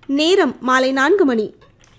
நேரம் மாலை நான்கு மணி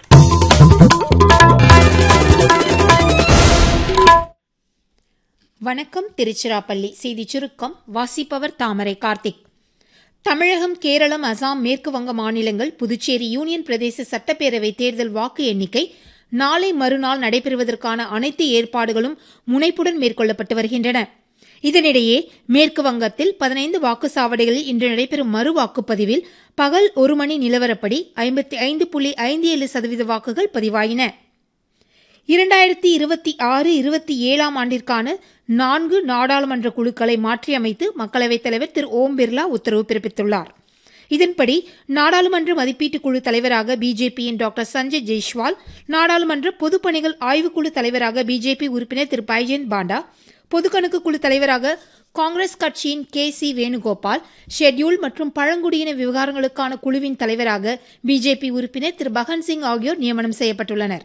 வணக்கம் திருச்சிராப்பள்ளி செய்தி சுருக்கம் வாசிப்பவர் தாமரை கார்த்திக் தமிழகம் கேரளம் அசாம் மேற்கு வங்க மாநிலங்கள் புதுச்சேரி யூனியன் பிரதேச சட்டப்பேரவை தேர்தல் வாக்கு எண்ணிக்கை நாளை மறுநாள் நடைபெறுவதற்கான அனைத்து ஏற்பாடுகளும் முனைப்புடன் மேற்கொள்ளப்பட்டு வருகின்றன இதனிடையே மேற்கு வங்கத்தில் பதினைந்து வாக்குச்சாவடிகளில் இன்று நடைபெறும் மறு வாக்குப்பதிவில் பகல் ஒரு மணி நிலவரப்படி ஐம்பத்தி ஐந்து புள்ளி ஐந்து ஏழு சதவீத வாக்குகள் பதிவாயின இரண்டாயிரத்தி இருபத்தி ஆறு இருபத்தி ஏழாம் ஆண்டிற்கான நான்கு நாடாளுமன்ற குழுக்களை மாற்றியமைத்து மக்களவைத் தலைவர் திரு ஓம் பிர்லா உத்தரவு பிறப்பித்துள்ளார் இதன்படி நாடாளுமன்ற மதிப்பீட்டுக் குழு தலைவராக பிஜேபியின் டாக்டர் சஞ்சய் ஜெய்ஷ்வால் நாடாளுமன்ற பொதுப்பணிகள் ஆய்வுக்குழு தலைவராக பிஜேபி உறுப்பினர் திரு பைஜெயந்த் பாண்டா பொதுக்கணக்கு குழு தலைவராக காங்கிரஸ் கட்சியின் கே சி வேணுகோபால் ஷெட்யூல் மற்றும் பழங்குடியின விவகாரங்களுக்கான குழுவின் தலைவராக பிஜேபி உறுப்பினர் திரு பகன் சிங் ஆகியோர் நியமனம் செய்யப்பட்டுள்ளனா்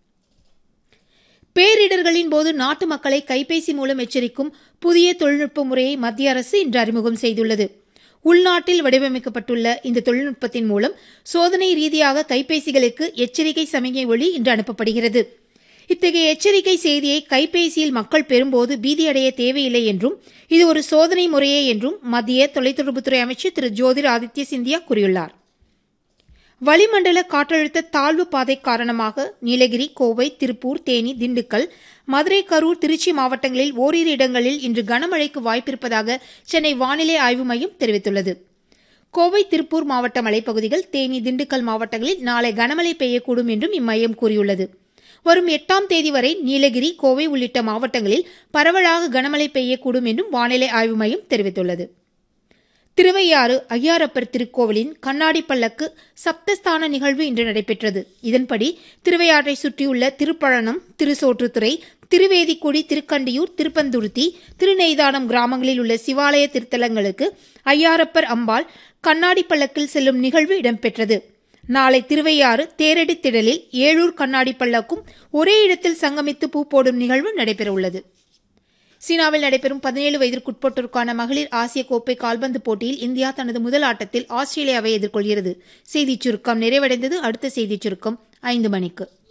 பேரிடர்களின் போது நாட்டு மக்களை கைபேசி மூலம் எச்சரிக்கும் புதிய தொழில்நுட்ப முறையை மத்திய அரசு இன்று அறிமுகம் செய்துள்ளது உள்நாட்டில் வடிவமைக்கப்பட்டுள்ள இந்த தொழில்நுட்பத்தின் மூலம் சோதனை ரீதியாக கைபேசிகளுக்கு எச்சரிக்கை சமிகை ஒளி இன்று அனுப்பப்படுகிறது இத்தகைய எச்சரிக்கை செய்தியை கைபேசியில் மக்கள் பெறும்போது பீதியடைய தேவையில்லை என்றும் இது ஒரு சோதனை முறையே என்றும் மத்திய தொலைத்தொடர்புத்துறை அமைச்சர் திரு ஜோதிர் ஆதித்ய சிந்தியா கூறியுள்ளார் வளிமண்டல காற்றழுத்த தாழ்வு பாதை காரணமாக நீலகிரி கோவை திருப்பூர் தேனி திண்டுக்கல் மதுரை கரூர் திருச்சி மாவட்டங்களில் ஓரிரு இடங்களில் இன்று கனமழைக்கு வாய்ப்பிருப்பதாக சென்னை வானிலை ஆய்வு மையம் தெரிவித்துள்ளது கோவை திருப்பூர் மாவட்ட மலைப்பகுதிகள் தேனி திண்டுக்கல் மாவட்டங்களில் நாளை கனமழை பெய்யக்கூடும் என்றும் இம்மையம் கூறியுள்ளது வரும் எட்டாம் தேதி வரை நீலகிரி கோவை உள்ளிட்ட மாவட்டங்களில் பரவலாக கனமழை பெய்யக்கூடும் என்றும் வானிலை ஆய்வு மையம் தெரிவித்துள்ளது திருவையாறு ஐயாரப்பர் திருக்கோவிலின் கண்ணாடி பல்லக்கு சப்தஸ்தான நிகழ்வு இன்று நடைபெற்றது இதன்படி திருவையாற்றை சுற்றியுள்ள திருப்பழனம் திருசோற்றுத்துறை திருவேதிக்குடி திருக்கண்டியூர் திருப்பந்துருத்தி திருநெய்தானம் கிராமங்களில் உள்ள சிவாலய திருத்தலங்களுக்கு ஐயாரப்பர் அம்பாள் கண்ணாடி பல்லக்கில் செல்லும் நிகழ்வு இடம்பெற்றது நாளை திருவையாறு தேரடி திடலில் ஏழூர் கண்ணாடி பல்லக்கும் ஒரே இடத்தில் சங்கமித்து பூ போடும் நிகழ்வு நடைபெறவுள்ளது சீனாவில் நடைபெறும் பதினேழு வயதிற்குட்பட்டோருக்கான மகளிர் ஆசிய கோப்பை கால்பந்து போட்டியில் இந்தியா தனது முதல் ஆட்டத்தில் ஆஸ்திரேலியாவை எதிர்கொள்கிறது செய்திச் சுருக்கம் நிறைவடைந்தது அடுத்த செய்திச் சுருக்கம் ஐந்து மணிக்கு